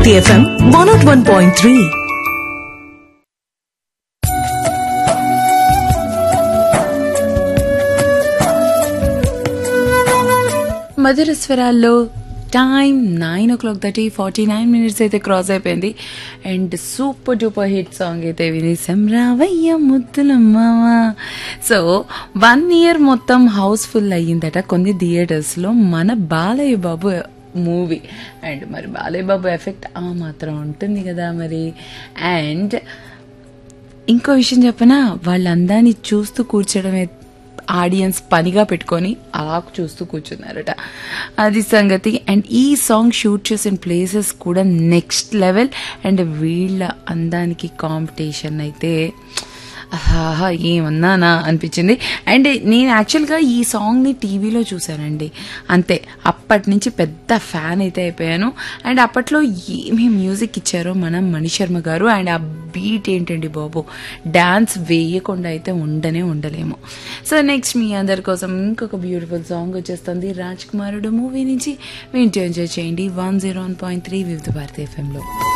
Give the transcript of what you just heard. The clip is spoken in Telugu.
Bharati FM one not one point three మధుర స్వరాల్లో time nine o'clock thirty forty nine minutes అయితే క్రాస్ అయిపోయింది and super duper hit song అయితే వినేసాం రావయ్య ముద్దుల మామ సో వన్ ఇయర్ మొత్తం హౌస్ఫుల్ అయ్యిందట కొన్ని థియేటర్స్లో మన బాలయ్య బాబు మూవీ అండ్ మరి బాలయ్య బాబు ఎఫెక్ట్ ఆ మాత్రం ఉంటుంది కదా మరి అండ్ ఇంకో విషయం చెప్పనా వాళ్ళ అందాన్ని చూస్తూ కూర్చోడమే ఆడియన్స్ పనిగా పెట్టుకొని అలా చూస్తూ కూర్చున్నారట అది సంగతి అండ్ ఈ సాంగ్ షూట్ చేసిన ప్లేసెస్ కూడా నెక్స్ట్ లెవెల్ అండ్ వీళ్ళ అందానికి కాంపిటీషన్ అయితే ఆహా ఏమన్నానా అనిపించింది అండ్ నేను యాక్చువల్గా ఈ సాంగ్ని టీవీలో చూశానండి అంతే అప్పటి నుంచి పెద్ద ఫ్యాన్ అయితే అయిపోయాను అండ్ అప్పట్లో ఏమి మ్యూజిక్ ఇచ్చారో మనం మణిశర్మ గారు అండ్ ఆ బీట్ ఏంటండి బాబు డాన్స్ వేయకుండా అయితే ఉండనే ఉండలేము సో నెక్స్ట్ మీ అందరి కోసం ఇంకొక బ్యూటిఫుల్ సాంగ్ వచ్చేస్తుంది రాజ్ కుమారుడు మూవీ నుంచి వింటూ ఎంజాయ్ చేయండి one zero one point three Vividh Bharati ఎఫ్ఎంలో